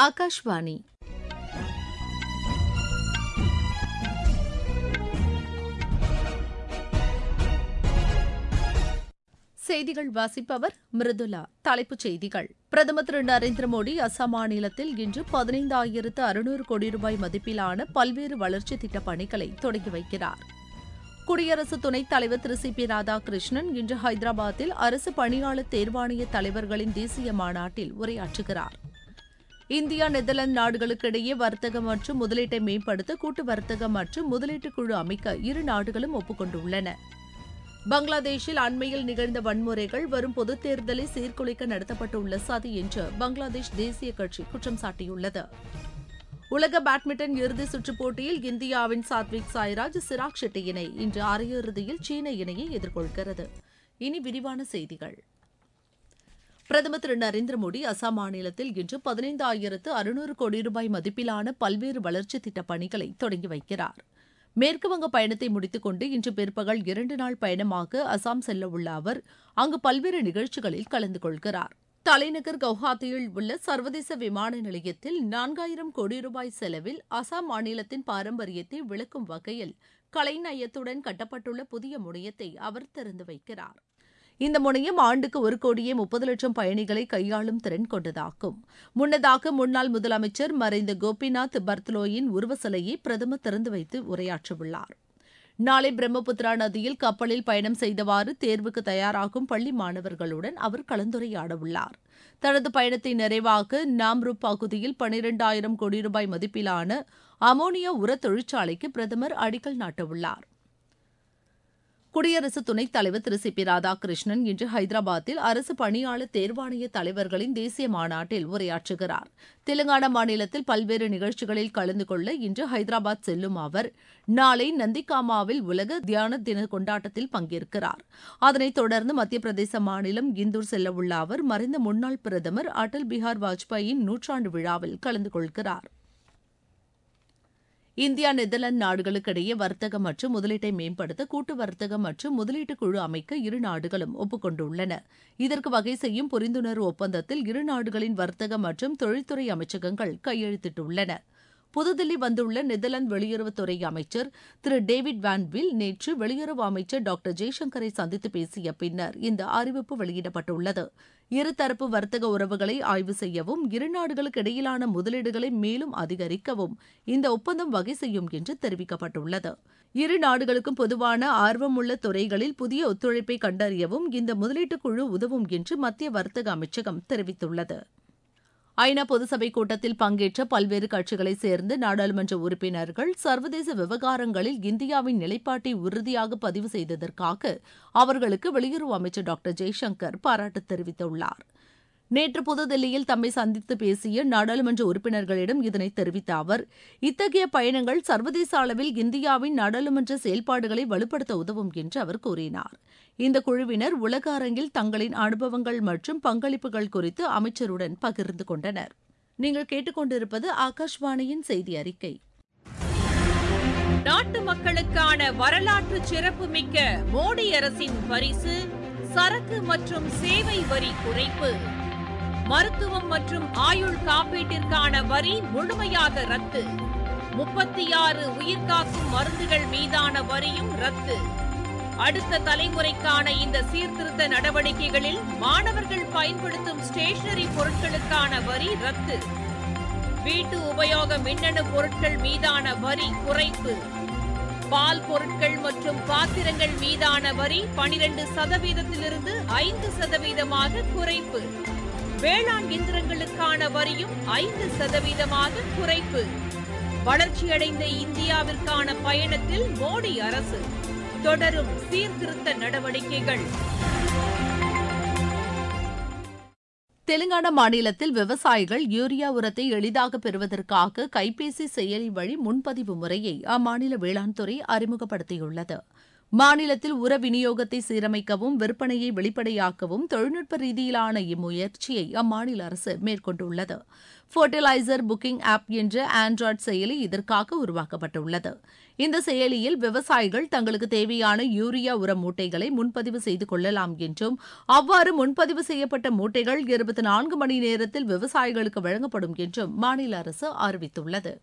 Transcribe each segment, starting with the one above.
ஆகாஷ்வாணி செய்திகள் வாசிப்பவர் மிருதுலா தலைப்புச் செய்திகள் பிரதமர் திரு நரேந்திர மோடி அசாம் மாநிலத்தில் இன்று பதினைந்தாயிரத்து அறுநூறு கோடி ரூபாய் மதிப்பிலான பல்வேறு வளர்ச்சி திட்டப் பணிகளை தொடங்கி வைக்கிறார் குடியரசு துணைத் தலைவர் திரு சி பி ராதாகிருஷ்ணன் இன்று ஹைதராபாத்தில் அரசு பணியாளர் தேர்வாணைய தலைவர்களின் தேசிய மாநாட்டில் உரையாற்றுகிறார் இந்தியா நெதர்லாந்து நாடுகளுக்கிடையே வர்த்தகம் மற்றும் முதலீட்டை மேம்படுத்த கூட்டு வர்த்தகம் மற்றும் முதலீட்டு குழு அமைக்க இரு நாடுகளும் ஒப்புக்கொண்டுள்ளன பங்களாதேஷில் அண்மையில் நிகழ்ந்த வன்முறைகள் வரும் பொதுத் தேர்தலை சீர்குலைக்க நடத்தப்பட்டுள்ள சதி என்று பங்களாதேஷ் தேசிய கட்சி குற்றம் சாட்டியுள்ளது உலக பேட்மிண்டன் இறுதி சுற்றுப் போட்டியில் இந்தியாவின் சாத்விக் சாய்ராஜ் சிராக் ஷெட்டி இணை இன்று அரையிறுதியில் சீன இணையை எதிர்கொள்கிறது இனி விரிவான செய்திகள் பிரதமர் திரு நரேந்திர மோடி அசாம் மாநிலத்தில் இன்று பதினைந்தாயிரத்து அறுநூறு கோடி ரூபாய் மதிப்பிலான பல்வேறு வளர்ச்சித் திட்டப் பணிகளை தொடங்கி வைக்கிறார் மேற்குவங்க பயணத்தை முடித்துக்கொண்டு இன்று பிற்பகல் இரண்டு நாள் பயணமாக அசாம் செல்ல உள்ள அவர் அங்கு பல்வேறு நிகழ்ச்சிகளில் கலந்து கொள்கிறார் தலைநகர் கவுஹாத்தியில் உள்ள சர்வதேச விமான நிலையத்தில் நான்காயிரம் கோடி ரூபாய் செலவில் அசாம் மாநிலத்தின் பாரம்பரியத்தை விளக்கும் வகையில் கலைநயத்துடன் கட்டப்பட்டுள்ள புதிய முனையத்தை அவர் திறந்து வைக்கிறார் இந்த முனையம் ஆண்டுக்கு ஒரு கோடியே முப்பது லட்சம் பயணிகளை கையாளும் திறன் கொண்டதாகும் முன்னதாக முன்னாள் முதலமைச்சர் மறைந்த கோபிநாத் பர்த்லோயின் உருவ சிலையை பிரதமர் திறந்து வைத்து உரையாற்றவுள்ளார் நாளை பிரம்மபுத்திரா நதியில் கப்பலில் பயணம் செய்தவாறு தேர்வுக்கு தயாராகும் பள்ளி மாணவர்களுடன் அவர் கலந்துரையாடவுள்ளார் தனது பயணத்தை நிறைவாக நாம்ருப் பகுதியில் பனிரெண்டாயிரம் கோடி ரூபாய் மதிப்பிலான அமோனியா உர தொழிற்சாலைக்கு பிரதமர் அடிக்கல் நாட்டவுள்ளார் குடியரசு துணைத் தலைவர் திரு சி பி ராதாகிருஷ்ணன் இன்று ஹைதராபாத்தில் அரசு பணியாளர் தேர்வாணைய தலைவர்களின் தேசிய மாநாட்டில் உரையாற்றுகிறார் தெலுங்கானா மாநிலத்தில் பல்வேறு நிகழ்ச்சிகளில் கலந்து கொள்ள இன்று ஹைதராபாத் செல்லும் அவர் நாளை நந்திகாமாவில் உலக தியான தின கொண்டாட்டத்தில் பங்கேற்கிறார் அதனைத் தொடர்ந்து மத்திய பிரதேச மாநிலம் இந்தூர் செல்லவுள்ள அவர் மறைந்த முன்னாள் பிரதமர் அடல் பிஹார் வாஜ்பாயின் நூற்றாண்டு விழாவில் கலந்து கொள்கிறார் இந்தியா நெதர்லாந்து நாடுகளுக்கிடையே வர்த்தகம் மற்றும் முதலீட்டை மேம்படுத்த கூட்டு வர்த்தகம் மற்றும் முதலீட்டு குழு அமைக்க இரு நாடுகளும் ஒப்புக்கொண்டுள்ளன இதற்கு வகை செய்யும் புரிந்துணர்வு ஒப்பந்தத்தில் இரு நாடுகளின் வர்த்தக மற்றும் தொழில்துறை அமைச்சகங்கள் கையெழுத்திட்டுள்ளன புதுதில்லி வந்துள்ள நெதர்லாந்து வெளியுறவுத்துறை அமைச்சர் திரு டேவிட் வான்வில் நேற்று வெளியுறவு அமைச்சர் டாக்டர் ஜெய்சங்கரை சந்தித்து பேசிய பின்னர் இந்த அறிவிப்பு வெளியிடப்பட்டுள்ளது இருதரப்பு வர்த்தக உறவுகளை ஆய்வு செய்யவும் இரு நாடுகளுக்கு இடையிலான முதலீடுகளை மேலும் அதிகரிக்கவும் இந்த ஒப்பந்தம் வகை செய்யும் என்று தெரிவிக்கப்பட்டுள்ளது இரு நாடுகளுக்கும் பொதுவான ஆர்வமுள்ள துறைகளில் புதிய ஒத்துழைப்பை கண்டறியவும் இந்த முதலீட்டுக் குழு உதவும் என்று மத்திய வர்த்தக அமைச்சகம் தெரிவித்துள்ளது ஐநா பொதுசபை கூட்டத்தில் பங்கேற்ற பல்வேறு கட்சிகளைச் சேர்ந்த நாடாளுமன்ற உறுப்பினர்கள் சர்வதேச விவகாரங்களில் இந்தியாவின் நிலைப்பாட்டை உறுதியாக பதிவு செய்ததற்காக அவர்களுக்கு வெளியுறவு அமைச்சர் டாக்டர் ஜெய்சங்கர் பாராட்டு தெரிவித்துள்ளார் நேற்று புதுதில்லியில் தம்மை சந்தித்து பேசிய நாடாளுமன்ற உறுப்பினர்களிடம் இதனை தெரிவித்த அவர் இத்தகைய பயணங்கள் சர்வதேச அளவில் இந்தியாவின் நாடாளுமன்ற செயல்பாடுகளை வலுப்படுத்த உதவும் என்று அவர் கூறினார் இந்த குழுவினர் உலக அரங்கில் தங்களின் அனுபவங்கள் மற்றும் பங்களிப்புகள் குறித்து அமைச்சருடன் பகிர்ந்து கொண்டனர் நீங்கள் கேட்டுக்கொண்டிருப்பது ஆகாஷ்வாணியின் செய்தி அறிக்கை நாட்டு மக்களுக்கான வரலாற்று சிறப்புமிக்க மோடி அரசின் பரிசு சரக்கு மற்றும் சேவை வரி குறைப்பு மருத்துவம் மற்றும் ஆயுள் காப்பீட்டிற்கான வரி முழுமையாக ரத்து முப்பத்தி ஆறு உயிர்காக்கும் மருந்துகள் மீதான வரியும் ரத்து அடுத்த தலைமுறைக்கான இந்த சீர்திருத்த நடவடிக்கைகளில் மாணவர்கள் பயன்படுத்தும் ஸ்டேஷனரி பொருட்களுக்கான வரி ரத்து வீட்டு உபயோக மின்னணு பொருட்கள் மீதான வரி குறைப்பு பால் பொருட்கள் மற்றும் பாத்திரங்கள் மீதான வரி பனிரெண்டு சதவீதத்திலிருந்து ஐந்து சதவீதமாக குறைப்பு வேளாண் இயந்திரங்களுக்கான வரியும் ஐந்து சதவீதமாக குறைப்பு வளர்ச்சியடைந்த இந்தியாவிற்கான பயணத்தில் மோடி அரசு தொடரும் சீர்திருத்த நடவடிக்கைகள் தெலுங்கானா மாநிலத்தில் விவசாயிகள் யூரியா உரத்தை எளிதாக பெறுவதற்காக கைபேசி செயலி வழி முன்பதிவு முறையை அம்மாநில வேளாண் துறை அறிமுகப்படுத்தியுள்ளது மாநிலத்தில் உர விநியோகத்தை சீரமைக்கவும் விற்பனையை வெளிப்படையாக்கவும் தொழில்நுட்ப ரீதியிலான இம்முயற்சியை அம்மாநில அரசு மேற்கொண்டுள்ளது ஃபர்டிலைசர் புக்கிங் ஆப் என்ற ஆண்ட்ராய்டு செயலி இதற்காக உருவாக்கப்பட்டுள்ளது இந்த செயலியில் விவசாயிகள் தங்களுக்கு தேவையான யூரியா உர மூட்டைகளை முன்பதிவு செய்து கொள்ளலாம் என்றும் அவ்வாறு முன்பதிவு செய்யப்பட்ட மூட்டைகள் இருபத்தி நான்கு மணி நேரத்தில் விவசாயிகளுக்கு வழங்கப்படும் என்றும் மாநில அரசு அறிவித்துள்ளது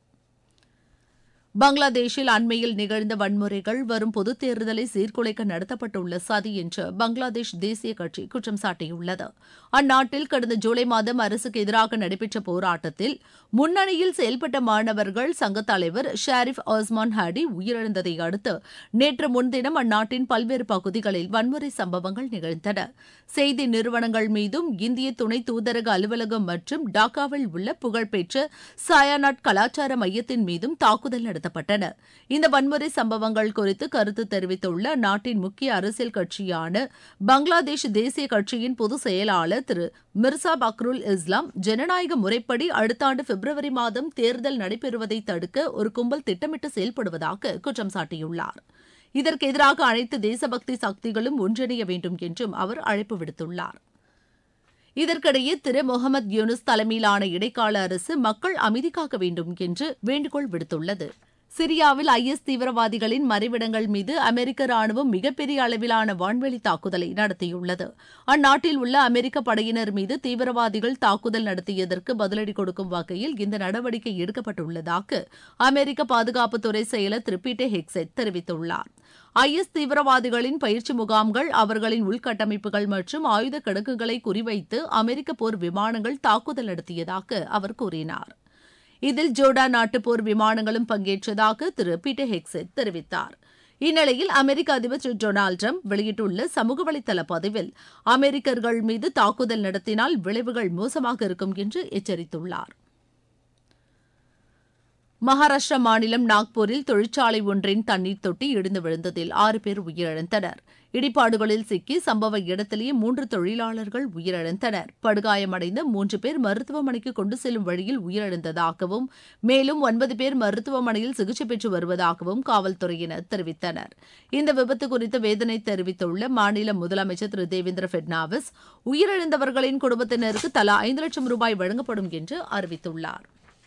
பங்களாதேஷில் அண்மையில் நிகழ்ந்த வன்முறைகள் வரும் பொதுத் தேர்தலை சீர்குலைக்க நடத்தப்பட்டுள்ள சதி என்று பங்களாதேஷ் தேசிய கட்சி குற்றம் சாட்டியுள்ளது அந்நாட்டில் கடந்த ஜூலை மாதம் அரசுக்கு எதிராக நடைபெற்ற போராட்டத்தில் முன்னணியில் செயல்பட்ட மாணவர்கள் சங்க தலைவர் ஷாரிஃப் ஆஸ்மான் ஹாடி உயிரிழந்ததை அடுத்து நேற்று முன்தினம் அந்நாட்டின் பல்வேறு பகுதிகளில் வன்முறை சம்பவங்கள் நிகழ்ந்தன செய்தி நிறுவனங்கள் மீதும் இந்திய துணை தூதரக அலுவலகம் மற்றும் டாக்காவில் உள்ள புகழ்பெற்ற சாயாநாட் கலாச்சார மையத்தின் மீதும் தாக்குதல் நடத்தப்பட்டன இந்த வன்முறை சம்பவங்கள் குறித்து கருத்து தெரிவித்துள்ள அந்நாட்டின் முக்கிய அரசியல் கட்சியான பங்களாதேஷ் தேசிய கட்சியின் பொதுச் செயலாளர் திரு மிர்சா பக்ருல் இஸ்லாம் ஜனநாயக முறைப்படி அடுத்த ஆண்டு பிப்ரவரி மாதம் தேர்தல் நடைபெறுவதை தடுக்க ஒரு கும்பல் திட்டமிட்டு செயல்படுவதாக குற்றம் சாட்டியுள்ளார் இதற்கு எதிராக அனைத்து தேசபக்தி சக்திகளும் ஒன்றிணைய வேண்டும் என்றும் அவர் அழைப்பு விடுத்துள்ளார் இதற்கிடையே திரு முகமது யூனுஸ் தலைமையிலான இடைக்கால அரசு மக்கள் அமைதி காக்க வேண்டும் என்று வேண்டுகோள் விடுத்துள்ளது சிரியாவில் ஐஎஸ் தீவிரவாதிகளின் மறைவிடங்கள் மீது அமெரிக்க ராணுவம் மிகப்பெரிய அளவிலான வான்வெளி தாக்குதலை நடத்தியுள்ளது அந்நாட்டில் உள்ள அமெரிக்க படையினர் மீது தீவிரவாதிகள் தாக்குதல் நடத்தியதற்கு பதிலடி கொடுக்கும் வகையில் இந்த நடவடிக்கை எடுக்கப்பட்டுள்ளதாக அமெரிக்க பாதுகாப்புத்துறை செயலர் திரு பீட்டே ஹெக்ஸெட் தெரிவித்துள்ளார் ஐஎஸ் தீவிரவாதிகளின் பயிற்சி முகாம்கள் அவர்களின் உள்கட்டமைப்புகள் மற்றும் ஆயுத கிடங்குகளை குறிவைத்து அமெரிக்க போர் விமானங்கள் தாக்குதல் நடத்தியதாக அவர் கூறினார் இதில் ஜோர்டா நாட்டு போர் விமானங்களும் பங்கேற்றதாக திரு பீட்டர் ஹெக்ஸெட் தெரிவித்தார் இந்நிலையில் அமெரிக்க அதிபர் திரு டொனால்டு ட்ரம்ப் வெளியிட்டுள்ள சமூக வலைதள பதிவில் அமெரிக்கர்கள் மீது தாக்குதல் நடத்தினால் விளைவுகள் மோசமாக இருக்கும் என்று எச்சரித்துள்ளார் மகாராஷ்டிரா மாநிலம் நாக்பூரில் தொழிற்சாலை ஒன்றின் தண்ணீர் தொட்டி இடிந்து விழுந்ததில் ஆறு பேர் உயிரிழந்தனர் இடிபாடுகளில் சிக்கி சம்பவ இடத்திலேயே மூன்று தொழிலாளர்கள் உயிரிழந்தனர் படுகாயமடைந்த மூன்று பேர் மருத்துவமனைக்கு கொண்டு செல்லும் வழியில் உயிரிழந்ததாகவும் மேலும் ஒன்பது பேர் மருத்துவமனையில் சிகிச்சை பெற்று வருவதாகவும் காவல்துறையினர் தெரிவித்தனர் இந்த விபத்து குறித்து வேதனை தெரிவித்துள்ள மாநில முதலமைச்சர் திரு தேவேந்திர பட்னாவிஸ் உயிரிழந்தவர்களின் குடும்பத்தினருக்கு தலா ஐந்து லட்சம் ரூபாய் வழங்கப்படும் என்று அறிவித்துள்ளார்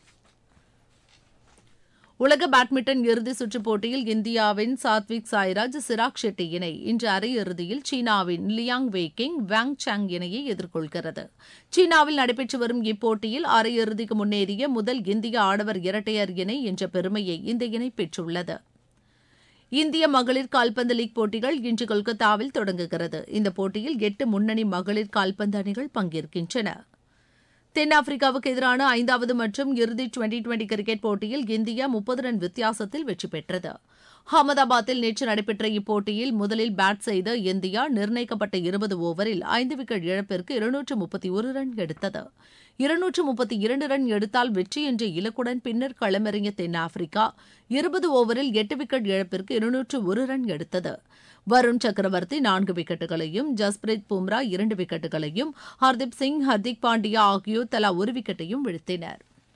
உலக பேட்மிண்டன் இறுதி சுற்றுப் போட்டியில் இந்தியாவின் சாத்விக் சாய்ராஜ் சிராக் ஷெட்டி இணை இன்று அரையிறுதியில் சீனாவின் லியாங் வெய்கிங் வாங் சாங் இணையை எதிர்கொள்கிறது சீனாவில் நடைபெற்று வரும் இப்போட்டியில் அரையிறுதிக்கு முன்னேறிய முதல் இந்திய ஆடவர் இரட்டையர் இணை என்ற பெருமையை இந்த இணை பெற்றுள்ளது இந்திய மகளிர் கால்பந்து லீக் போட்டிகள் இன்று கொல்கத்தாவில் தொடங்குகிறது இந்த போட்டியில் எட்டு முன்னணி மகளிர் கால்பந்து அணிகள் பங்கேற்கின்றன தென்னாப்பிரிக்காவுக்கு எதிரான ஐந்தாவது மற்றும் இறுதி டுவெண்டி டுவெண்டி கிரிக்கெட் போட்டியில் இந்தியா முப்பது ரன் வித்தியாசத்தில் வெற்றி பெற்றது அகமதாபாத்தில் நேற்று நடைபெற்ற இப்போட்டியில் முதலில் பேட் செய்த இந்தியா நிர்ணயிக்கப்பட்ட இருபது ஓவரில் ஐந்து விக்கெட் இழப்பிற்கு இருநூற்று முப்பத்தி ஒரு ரன் எடுத்தது இருநூற்று முப்பத்தி இரண்டு ரன் எடுத்தால் வெற்றி என்ற இலக்குடன் பின்னர் களமிறங்கிய தென்னாப்பிரிக்கா இருபது ஓவரில் எட்டு விக்கெட் இழப்பிற்கு இருநூற்று ஒரு ரன் எடுத்தது வருண் சக்கரவர்த்தி நான்கு விக்கெட்டுகளையும் ஜஸ்பிரீத் பும்ரா இரண்டு விக்கெட்டுகளையும் ஹர்தீப் சிங் ஹர்திக் பாண்டியா ஆகியோர் தலா ஒரு விக்கெட்டையும் வீழ்த்தினர்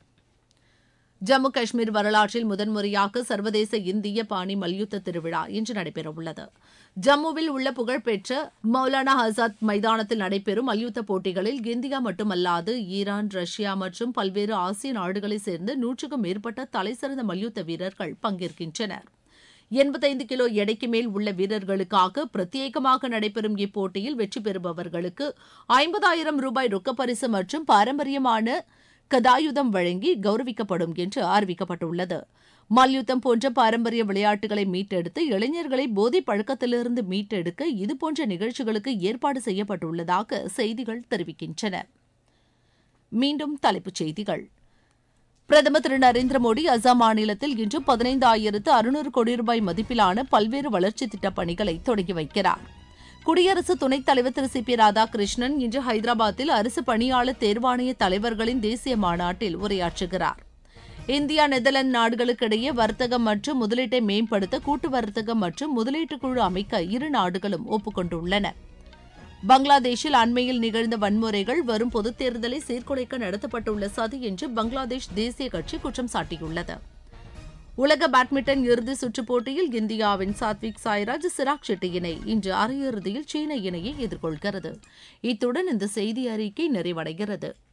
ஜம்மு காஷ்மீர் வரலாற்றில் முதன்முறையாக சர்வதேச இந்திய பாணி மல்யுத்த திருவிழா இன்று நடைபெறவுள்ளது ஜம்முவில் உள்ள புகழ்பெற்ற மௌலானா ஆசாத் மைதானத்தில் நடைபெறும் மல்யுத்த போட்டிகளில் இந்தியா மட்டுமல்லாது ஈரான் ரஷ்யா மற்றும் பல்வேறு ஆசிய நாடுகளைச் சேர்ந்த நூற்றுக்கும் மேற்பட்ட தலைசிறந்த மல்யுத்த வீரர்கள் பங்கேற்கின்றனர் எண்பத்தைந்து கிலோ எடைக்கு மேல் உள்ள வீரர்களுக்காக பிரத்யேகமாக நடைபெறும் இப்போட்டியில் வெற்றி பெறுபவர்களுக்கு ஐம்பதாயிரம் ரூபாய் ரொக்கப்பரிசு மற்றும் பாரம்பரியமான கதாயுதம் வழங்கி கௌரவிக்கப்படும் என்று அறிவிக்கப்பட்டுள்ளது மல்யுத்தம் போன்ற பாரம்பரிய விளையாட்டுகளை மீட்டெடுத்து இளைஞர்களை போதை பழக்கத்திலிருந்து மீட்டெடுக்க இதுபோன்ற நிகழ்ச்சிகளுக்கு ஏற்பாடு செய்யப்பட்டுள்ளதாக செய்திகள் தெரிவிக்கின்றன மீண்டும் தலைப்புச் செய்திகள் பிரதமர் திரு நரேந்திர மோடி அசாம் மாநிலத்தில் இன்று பதினைந்தாயிரத்து அறுநூறு கோடி ரூபாய் மதிப்பிலான பல்வேறு வளர்ச்சித் திட்டப் பணிகளை தொடங்கி வைக்கிறார் குடியரசு துணைத் தலைவர் திரு சி பி ராதாகிருஷ்ணன் இன்று ஹைதராபாத்தில் அரசு பணியாளர் தேர்வாணைய தலைவர்களின் தேசிய மாநாட்டில் உரையாற்றுகிறார் இந்தியா நெதர்லாந்து நாடுகளுக்கிடையே வர்த்தகம் மற்றும் முதலீட்டை மேம்படுத்த கூட்டு வர்த்தகம் மற்றும் முதலீட்டுக் குழு அமைக்க இரு நாடுகளும் ஒப்புக்கொண்டுள்ளன பங்களாதேஷில் அண்மையில் நிகழ்ந்த வன்முறைகள் வரும் பொதுத் தேர்தலை சீர்குலைக்க நடத்தப்பட்டுள்ள சதி என்று பங்களாதேஷ் தேசிய கட்சி குற்றம் சாட்டியுள்ளது உலக பேட்மிண்டன் இறுதி சுற்றுப் போட்டியில் இந்தியாவின் சாத்விக் சாய்ராஜ் சிராக் ஷெட்டி இணை இன்று அரையிறுதியில் சீன இணையை எதிர்கொள்கிறது இத்துடன் இந்த செய்தி அறிக்கை நிறைவடைகிறது